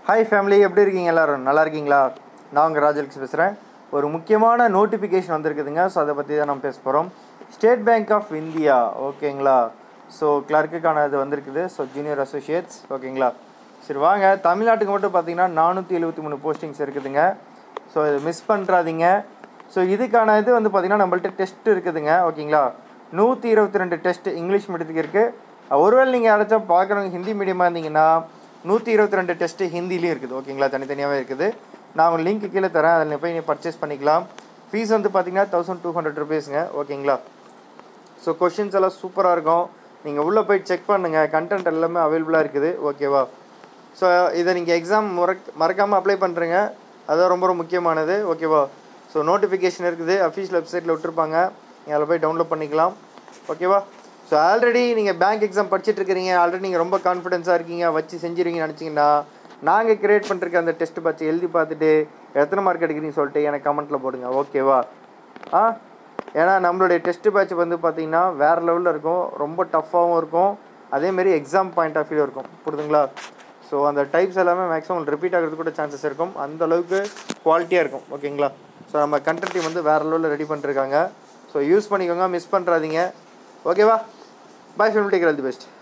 hi family எப்படி இருக்கீங்க எல்லாரும் நல்லா இருக்கீங்களா நான் உங்கள் ராஜலக்ஸ் பேசுகிறேன் ஒரு முக்கியமான நோட்டிஃபிகேஷன் வந்திருக்குதுங்க ஸோ அதை பற்றி தான் நம்ம பேச போகிறோம் ஸ்டேட் பேங்க் ஆஃப் இந்தியா ஓகேங்களா ஸோ கிளர்க்குக்கான இது வந்திருக்குது ஸோ ஜூனியர் அசோசியேட்ஸ் ஓகேங்களா சரி வாங்க தமிழ்நாட்டுக்கு மட்டும் பார்த்தீங்கன்னா நானூற்றி எழுபத்தி மூணு போஸ்டிங்ஸ் இருக்குதுங்க ஸோ இதை மிஸ் பண்ணுறாதீங்க ஸோ இதுக்கான இது வந்து பார்த்திங்கன்னா நம்மள்ட்ட டெஸ்ட் இருக்குதுங்க ஓகேங்களா நூற்றி இருபத்தி ரெண்டு டெஸ்ட் இங்கிலீஷ் மீடியத்துக்கு இருக்குது ஒருவேளை நீங்கள் யாராச்சும் பார்க்குறவங்க ஹிந்தி மீடியமாக இருந்தீங்கன்னா நூற்றி இருபத்தி ரெண்டு டெஸ்ட்டு ஹிந்திலையும் இருக்குது ஓகேங்களா தனித்தனியாகவே இருக்குது நான் உங்களுக்கு லிங்க் கீழே தரேன் அதில் போய் நீங்கள் பர்ச்சேஸ் பண்ணிக்கலாம் ஃபீஸ் வந்து பார்த்தீங்கன்னா தௌசண்ட் டூ ஹண்ட்ரட் ருபீஸுங்க ஓகேங்களா ஸோ கொஷின்ஸ் எல்லாம் சூப்பராக இருக்கும் நீங்கள் உள்ளே போய் செக் பண்ணுங்கள் கண்டென்ட் எல்லாமே அவைலபிளாக இருக்குது ஓகேவா ஸோ இதை நீங்கள் எக்ஸாம் மறக் மறக்காமல் அப்ளை பண்ணுறீங்க அதுதான் ரொம்ப ரொம்ப முக்கியமானது ஓகேவா ஸோ நோட்டிஃபிகேஷன் இருக்குது அஃபீஷியல் வெப்சைட்டில் விட்டுருப்பாங்க நீங்கள் அதில் போய் டவுன்லோட் பண்ணிக்கலாம் ஓகேவா ஸோ ஆல்ரெடி நீங்கள் பேங்க் எக்ஸாம் படிச்சுட்டு இருக்கிறீங்க ஆல்ரெடி நீங்கள் ரொம்ப கான்ஃபிடென்ஸாக இருக்கீங்க வச்சு செஞ்சிருவீங்கன்னு நினச்சிங்கன்னா நாங்கள் கிரியேட் பண்ணிருக்க அந்த டெஸ்ட் பார்த்து எழுதி பார்த்துட்டு எத்தனை மார்க் எடுக்கிறீங்கன்னு சொல்லிட்டு எனக்கு கமெண்ட்டில் போடுங்க ஓகேவா ஆ ஏன்னா நம்மளுடைய டெஸ்ட் பேட்ச் வந்து பார்த்திங்கன்னா வேறு லெவலில் இருக்கும் ரொம்ப டஃப்பாகவும் இருக்கும் அதேமாரி எக்ஸாம் பாயிண்ட் ஆஃப் வியூ இருக்கும் புரியுதுங்களா ஸோ அந்த டைப்ஸ் எல்லாமே மேக்ஸிமம் ரிப்பீட் ஆகிறது கூட சான்சஸ் இருக்கும் அந்த அளவுக்கு குவாலிட்டியாக இருக்கும் ஓகேங்களா ஸோ நம்ம கண்டென்ட் டீம் வந்து வேறு லெவலில் ரெடி பண்ணிருக்காங்க ஸோ யூஸ் பண்ணிக்கோங்க மிஸ் பண்ணுறாதீங்க ஓகேவா bye family take all the best